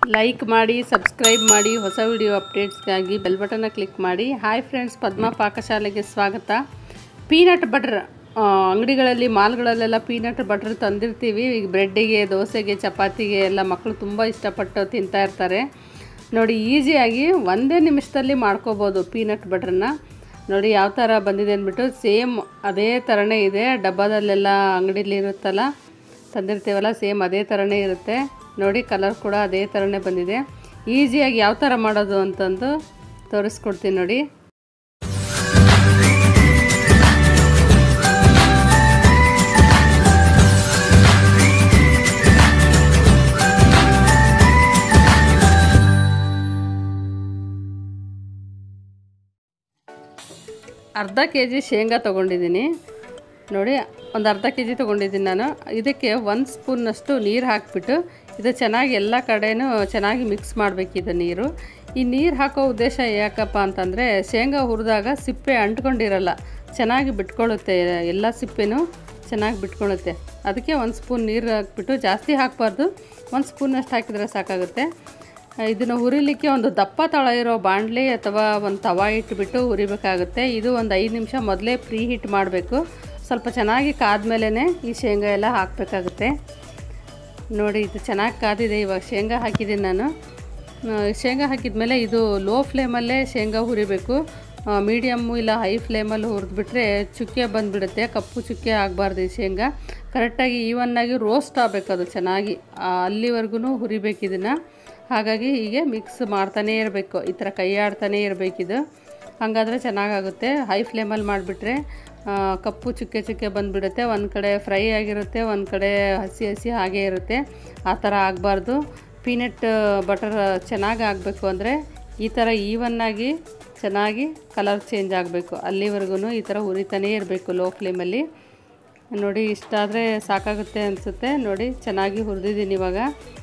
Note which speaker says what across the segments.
Speaker 1: like ಮಾಡಿ subscribe ಮಾಡಿ ಹೊಸ ವಿಡಿಯೋ ಅಪ್ಡೇಟ್ಸ್ಗಾಗಿ ಬೆಲ್ ಬಟನ್ನ ಕ್ಲಿಕ್ ಮಾಡಿ ಹಾಯ್ ಫ್ರೆಂಡ್ಸ್ ಪದ್ಮ ಪಾಕಶಾಲೆಗೆ ಸ್ವಾಗತ ಪೀನಟ್ ಬಟರ್ ಅಂಗಡಿಗಳಲ್ಲಿ ಮಾಲ್ಗಳಲ್ಲೆಲ್ಲ ಪೀನಟ್ ಬಟರ್ ತಂದಿರ್ತೀವಿ ಈಗ ಬ್ರೆಡ್ಡಿಗೆ ದೋಸೆಗೆ ಚಪಾತಿಗೆ ಎಲ್ಲ ಮಕ್ಕಳು ತುಂಬ ಇಷ್ಟಪಟ್ಟು ತಿಂತಾ ಇರ್ತಾರೆ ನೋಡಿ ಈಸಿಯಾಗಿ ಒಂದೇ ನಿಮಿಷದಲ್ಲಿ ಮಾಡ್ಕೋಬೋದು ಪೀನಟ್ ಬಟರ್ನ ನೋಡಿ ಯಾವ ಥರ ಬಂದಿದೆ ಅಂದ್ಬಿಟ್ಟು ಸೇಮ್ ಅದೇ ಥರನೇ ಇದೆ ಡಬ್ಬದಲ್ಲೆಲ್ಲ ಅಂಗಡಿಲಿ ಇರುತ್ತಲ್ಲ ತಂದಿರ್ತೀವಲ್ಲ ಸೇಮ್ ಅದೇ ಥರನೇ ಇರುತ್ತೆ ನೋಡಿ ಕಲರ್ ಕೂಡ ಅದೇ ಥರನೇ ಬಂದಿದೆ ಈಸಿಯಾಗಿ ಯಾವ ಥರ ಮಾಡೋದು ಅಂತಂದು ತೋರಿಸ್ಕೊಡ್ತೀನಿ ನೋಡಿ ಅರ್ಧ ಕೆ ಜಿ ಶೇಂಗಾ ತೊಗೊಂಡಿದ್ದೀನಿ ನೋಡಿ ಒಂದು ಅರ್ಧ ಕೆ ಜಿ ತೊಗೊಂಡಿದ್ದೀನಿ ನಾನು ಇದಕ್ಕೆ ಒಂದು ಸ್ಪೂನ್ನಷ್ಟು ನೀರು ಹಾಕಿಬಿಟ್ಟು ಇದು ಚೆನ್ನಾಗಿ ಎಲ್ಲ ಕಡೆನೂ ಚೆನ್ನಾಗಿ ಮಿಕ್ಸ್ ಮಾಡಬೇಕು ಇದು ನೀರು ಈ ನೀರು ಹಾಕೋ ಉದ್ದೇಶ ಯಾಕಪ್ಪ ಅಂತಂದರೆ ಶೇಂಗಾ ಹುರಿದಾಗ ಸಿಪ್ಪೆ ಅಂಟ್ಕೊಂಡಿರಲ್ಲ ಚೆನ್ನಾಗಿ ಬಿಟ್ಕೊಳ್ಳುತ್ತೆ ಎಲ್ಲ ಸಿಪ್ಪೆನೂ ಚೆನ್ನಾಗಿ ಬಿಟ್ಕೊಳ್ಳುತ್ತೆ ಅದಕ್ಕೆ ಒಂದು ಸ್ಪೂನ್ ನೀರು ಹಾಕ್ಬಿಟ್ಟು ಜಾಸ್ತಿ ಹಾಕಬಾರ್ದು ಒಂದು ಸ್ಪೂನಷ್ಟು ಹಾಕಿದರೆ ಸಾಕಾಗುತ್ತೆ ಇದನ್ನು ಹುರಿಲಿಕ್ಕೆ ಒಂದು ದಪ್ಪ ತಳ ಇರೋ ಬಾಣಲೆ ಅಥವಾ ಒಂದು ತವಾ ಇಟ್ಬಿಟ್ಟು ಹುರಿಬೇಕಾಗುತ್ತೆ ಇದು ಒಂದು ಐದು ನಿಮಿಷ ಮೊದಲೇ ಪ್ರೀ ಹೀಟ್ ಮಾಡಬೇಕು ಸ್ವಲ್ಪ ಚೆನ್ನಾಗಿ ಕಾದ್ಮೇಲೆ ಈ ಶೇಂಗಾ ಎಲ್ಲ ಹಾಕಬೇಕಾಗುತ್ತೆ ನೋಡಿ ಇದು ಚೆನ್ನಾಗಿ ಕಾದಿದೆ ಇವಾಗ ಶೇಂಗಾ ಹಾಕಿದ್ದೀನಿ ನಾನು ಶೇಂಗಾ ಹಾಕಿದ್ಮೇಲೆ ಇದು ಲೋ ಫ್ಲೇಮಲ್ಲೇ ಶೇಂಗಾ ಹುರಿಬೇಕು ಮೀಡಿಯಮ್ಮು ಇಲ್ಲ ಹೈ ಫ್ಲೇಮಲ್ಲಿ ಹುರಿದ್ಬಿಟ್ರೆ ಚುಕ್ಕೆ ಬಂದುಬಿಡುತ್ತೆ ಕಪ್ಪು ಚುಕ್ಕೆ ಆಗಬಾರ್ದು ಈ ಶೇಂಗಾ ಕರೆಕ್ಟಾಗಿ ಈವನ್ನಾಗಿ ರೋಸ್ಟ್ ಆಗಬೇಕು ಅದು ಚೆನ್ನಾಗಿ ಅಲ್ಲಿವರೆಗೂ ಹುರಿಬೇಕು ಇದನ್ನು ಹಾಗಾಗಿ ಹೀಗೆ ಮಿಕ್ಸ್ ಮಾಡ್ತಾನೇ ಇರಬೇಕು ಈ ಥರ ಕೈ ಆಡ್ತಾನೇ ಇರಬೇಕಿದು ಹಾಗಾದರೆ ಚೆನ್ನಾಗಾಗುತ್ತೆ ಹೈ ಫ್ಲೇಮಲ್ಲಿ ಮಾಡಿಬಿಟ್ರೆ ಕಪ್ಪು ಚುಕ್ಕೆ ಚುಕ್ಕೆ ಬಂದುಬಿಡುತ್ತೆ ಒಂದು ಕಡೆ ಫ್ರೈ ಆಗಿರುತ್ತೆ ಒಂದು ಕಡೆ ಹಸಿ ಹಸಿ ಹಾಗೇ ಇರುತ್ತೆ ಆ ಥರ ಆಗಬಾರ್ದು ಪೀನಟ್ ಬಟರ್ ಚೆನ್ನಾಗಿ ಆಗಬೇಕು ಅಂದರೆ ಈ ಥರ ಈವನ್ನಾಗಿ ಚೆನ್ನಾಗಿ ಕಲರ್ ಚೇಂಜ್ ಆಗಬೇಕು ಅಲ್ಲಿವರೆಗೂ ಈ ಥರ ಹುರಿತಾನೇ ಇರಬೇಕು ಲೋ ಫ್ಲೇಮಲ್ಲಿ ನೋಡಿ ಇಷ್ಟಾದರೆ ಸಾಕಾಗುತ್ತೆ ಅನಿಸುತ್ತೆ ನೋಡಿ ಚೆನ್ನಾಗಿ ಹುರಿದಿದ್ದೀನಿ ಇವಾಗ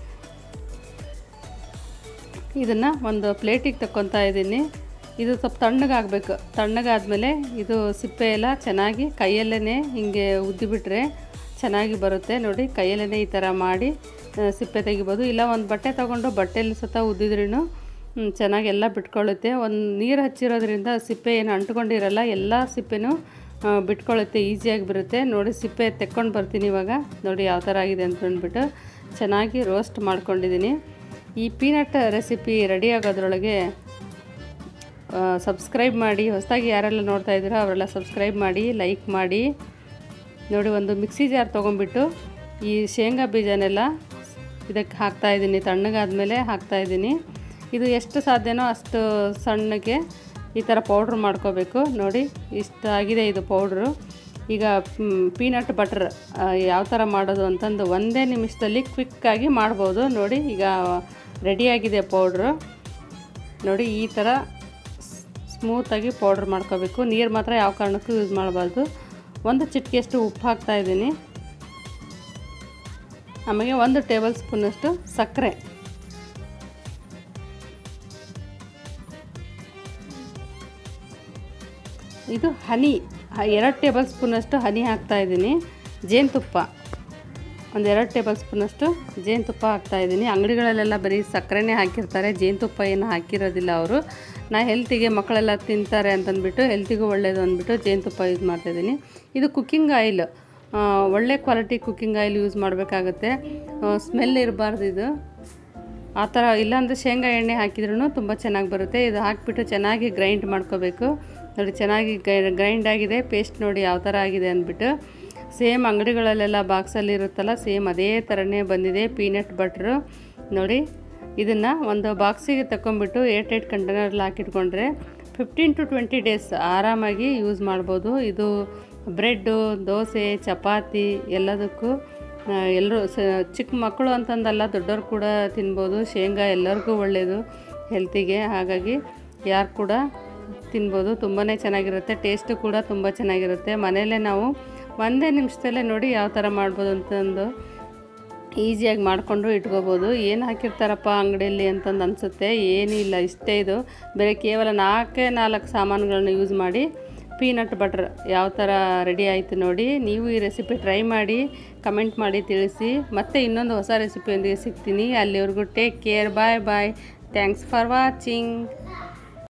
Speaker 1: ಇದನ್ನು ಒಂದು ಪ್ಲೇಟಿಗೆ ತಗೊತಾ ಇದ್ದೀನಿ ಇದು ಸ್ವಲ್ಪ ತಣ್ಣಗಾಗಬೇಕು ತಣ್ಣಗಾದ್ಮೇಲೆ ಇದು ಸಿಪ್ಪೆ ಎಲ್ಲ ಚೆನ್ನಾಗಿ ಕೈಯಲ್ಲೇ ಹಿಂಗೆ ಉದ್ದಿಬಿಟ್ರೆ ಚೆನ್ನಾಗಿ ಬರುತ್ತೆ ನೋಡಿ ಕೈಯಲ್ಲೇ ಈ ಥರ ಮಾಡಿ ಸಿಪ್ಪೆ ತೆಗಿಬೋದು ಇಲ್ಲ ಒಂದು ಬಟ್ಟೆ ತೊಗೊಂಡು ಬಟ್ಟೆಯಲ್ಲಿ ಸತ ಉದ್ದಿದ್ರೂ ಚೆನ್ನಾಗಿ ಎಲ್ಲ ಬಿಟ್ಕೊಳ್ಳುತ್ತೆ ಒಂದು ನೀರು ಹಚ್ಚಿರೋದ್ರಿಂದ ಸಿಪ್ಪೆ ಏನು ಅಂಟ್ಕೊಂಡಿರಲ್ಲ ಎಲ್ಲ ಸಿಪ್ಪೆನೂ ಬಿಟ್ಕೊಳ್ಳುತ್ತೆ ಈಸಿಯಾಗಿ ಬರುತ್ತೆ ನೋಡಿ ಸಿಪ್ಪೆ ತೆಕ್ಕೊಂಡು ಬರ್ತೀನಿ ಇವಾಗ ನೋಡಿ ಯಾವ ಥರ ಆಗಿದೆ ಅಂತ ಅಂದ್ಬಿಟ್ಟು ಚೆನ್ನಾಗಿ ರೋಸ್ಟ್ ಮಾಡ್ಕೊಂಡಿದ್ದೀನಿ ಈ ಪೀನಟ್ ರೆಸಿಪಿ ರೆಡಿ ಆಗೋದ್ರೊಳಗೆ ಸಬ್ಸ್ಕ್ರೈಬ್ ಮಾಡಿ ಹೊಸದಾಗಿ ಯಾರೆಲ್ಲ ನೋಡ್ತಾ ಇದ್ದೀರೋ ಅವರೆಲ್ಲ ಸಬ್ಸ್ಕ್ರೈಬ್ ಮಾಡಿ ಲೈಕ್ ಮಾಡಿ ನೋಡಿ ಒಂದು ಮಿಕ್ಸಿ ಜಾರ್ ತೊಗೊಂಬಿಟ್ಟು ಈ ಶೇಂಗಾ ಬೀಜನೆಲ್ಲ ಇದಕ್ಕೆ ಹಾಕ್ತಾಯಿದ್ದೀನಿ ತಣ್ಣಗಾದ್ಮೇಲೆ ಹಾಕ್ತಾಯಿದ್ದೀನಿ ಇದು ಎಷ್ಟು ಸಾಧ್ಯನೋ ಅಷ್ಟು ಸಣ್ಣಗೆ ಈ ಥರ ಪೌಡ್ರ್ ಮಾಡ್ಕೋಬೇಕು ನೋಡಿ ಇಷ್ಟ ಆಗಿದೆ ಇದು ಪೌಡ್ರು ಈಗ ಪೀನಟ್ ಬಟರ್ ಯಾವ ಥರ ಮಾಡೋದು ಅಂತಂದು ಒಂದೇ ನಿಮಿಷದಲ್ಲಿ ಕ್ವಿಕ್ಕಾಗಿ ಮಾಡ್ಬೋದು ನೋಡಿ ಈಗ ರೆಡಿಯಾಗಿದೆ ಪೌಡ್ರು ನೋಡಿ ಈ ಥರ ಸ್ಮೂತಾಗಿ ಪೌಡ್ರ್ ಮಾಡ್ಕೋಬೇಕು ನೀರು ಮಾತ್ರ ಯಾವ ಕಾರಣಕ್ಕೂ ಯೂಸ್ ಮಾಡಬಾರ್ದು ಒಂದು ಚಿಟಿಕೆಯಷ್ಟು ಉಪ್ಪು ಹಾಕ್ತಾಯಿದ್ದೀನಿ ಆಮೇಲೆ ಒಂದು ಟೇಬಲ್ ಸ್ಪೂನಷ್ಟು ಸಕ್ಕರೆ ಇದು ಹನಿ ಎರಡು ಟೇಬಲ್ ಸ್ಪೂನಷ್ಟು ಹನಿ ಹಾಕ್ತಾಯಿದ್ದೀನಿ ಜೇನುತುಪ್ಪ ಒಂದು ಎರಡು ಟೇಬಲ್ ಸ್ಪೂನಷ್ಟು ಜೇನುತುಪ್ಪ ಹಾಕ್ತಾಯಿದ್ದೀನಿ ಅಂಗಡಿಗಳಲ್ಲೆಲ್ಲ ಬರೀ ಸಕ್ಕರೆನೇ ಹಾಕಿರ್ತಾರೆ ಜೇನುತುಪ್ಪ ಏನು ಹಾಕಿರೋದಿಲ್ಲ ಅವರು ನಾ ಹೆಲ್ತಿಗೆ ಮಕ್ಕಳೆಲ್ಲ ತಿಂತಾರೆ ಅಂತಂದ್ಬಿಟ್ಟು ಹೆಲ್ತಿಗೂ ಒಳ್ಳೆಯದು ಅಂದ್ಬಿಟ್ಟು ಜೇನುತುಪ್ಪ ಯೂಸ್ ಮಾಡ್ತಾಯಿದ್ದೀನಿ ಇದು ಕುಕ್ಕಿಂಗ್ ಆಯಿಲ್ ಒಳ್ಳೆ ಕ್ವಾಲಿಟಿ ಕುಕ್ಕಿಂಗ್ ಆಯಿಲ್ ಯೂಸ್ ಮಾಡಬೇಕಾಗತ್ತೆ ಸ್ಮೆಲ್ ಇರಬಾರ್ದು ಇದು ಆ ಥರ ಇಲ್ಲಾಂದರೆ ಶೇಂಗಾ ಎಣ್ಣೆ ಹಾಕಿದ್ರೂ ತುಂಬ ಚೆನ್ನಾಗಿ ಬರುತ್ತೆ ಇದು ಹಾಕಿಬಿಟ್ಟು ಚೆನ್ನಾಗಿ ಗ್ರೈಂಡ್ ಮಾಡ್ಕೋಬೇಕು ನೋಡಿ ಚೆನ್ನಾಗಿ ಗ್ರೈಂಡ್ ಆಗಿದೆ ಪೇಸ್ಟ್ ನೋಡಿ ಯಾವ ಥರ ಆಗಿದೆ ಅಂದ್ಬಿಟ್ಟು ಸೇಮ್ ಅಂಗಡಿಗಳಲ್ಲೆಲ್ಲ ಬಾಕ್ಸಲ್ಲಿ ಇರುತ್ತಲ್ಲ ಸೇಮ್ ಅದೇ ಥರನೇ ಬಂದಿದೆ ಪೀನಟ್ ಬಟ್ರು ನೋಡಿ ಇದನ್ನು ಒಂದು ಬಾಕ್ಸಿಗೆ ತಗೊಂಬಿಟ್ಟು ಏಟ್ ಏಟ್ ಕಂಟೈನರಲ್ಲಿ ಹಾಕಿಟ್ಕೊಂಡ್ರೆ ಫಿಫ್ಟೀನ್ ಟು ಟ್ವೆಂಟಿ ಡೇಸ್ ಆರಾಮಾಗಿ ಯೂಸ್ ಮಾಡ್ಬೋದು ಇದು ಬ್ರೆಡ್ಡು ದೋಸೆ ಚಪಾತಿ ಎಲ್ಲದಕ್ಕೂ ಎಲ್ಲರೂ ಸ ಚಿಕ್ಕ ಮಕ್ಕಳು ಅಂತಂದಲ್ಲ ದೊಡ್ಡವ್ರು ಕೂಡ ತಿನ್ಬೋದು ಶೇಂಗಾ ಎಲ್ಲರಿಗೂ ಒಳ್ಳೆಯದು ಹೆಲ್ತಿಗೆ ಹಾಗಾಗಿ ಯಾರು ಕೂಡ ತಿನ್ಬೋದು ತುಂಬಾ ಚೆನ್ನಾಗಿರುತ್ತೆ ಟೇಸ್ಟು ಕೂಡ ತುಂಬ ಚೆನ್ನಾಗಿರುತ್ತೆ ಮನೆಯಲ್ಲೇ ನಾವು ಒಂದೇ ನಿಮಿಷದಲ್ಲೇ ನೋಡಿ ಯಾವ ಥರ ಮಾಡ್ಬೋದು ಅಂತಂದು ಈಸಿಯಾಗಿ ಮಾಡಿಕೊಂಡು ಇಟ್ಕೋಬೋದು ಏನು ಹಾಕಿರ್ತಾರಪ್ಪ ಅಂಗಡಿಯಲ್ಲಿ ಅಂತಂದು ಅನಿಸುತ್ತೆ ಏನಿಲ್ಲ ಇಷ್ಟೇ ಇದು ಬೇರೆ ಕೇವಲ ನಾಲ್ಕೇ ನಾಲ್ಕು ಸಾಮಾನುಗಳನ್ನ ಯೂಸ್ ಮಾಡಿ ಪೀನಟ್ ಬಟರ್ ಯಾವ ಥರ ರೆಡಿ ಆಯಿತು ನೋಡಿ ನೀವು ಈ ರೆಸಿಪಿ ಟ್ರೈ ಮಾಡಿ ಕಮೆಂಟ್ ಮಾಡಿ ತಿಳಿಸಿ ಮತ್ತೆ ಇನ್ನೊಂದು ಹೊಸ ರೆಸಿಪಿಯೊಂದಿಗೆ ಸಿಗ್ತೀನಿ ಅಲ್ಲಿವರೆಗೂ take care bye bye thanks for watching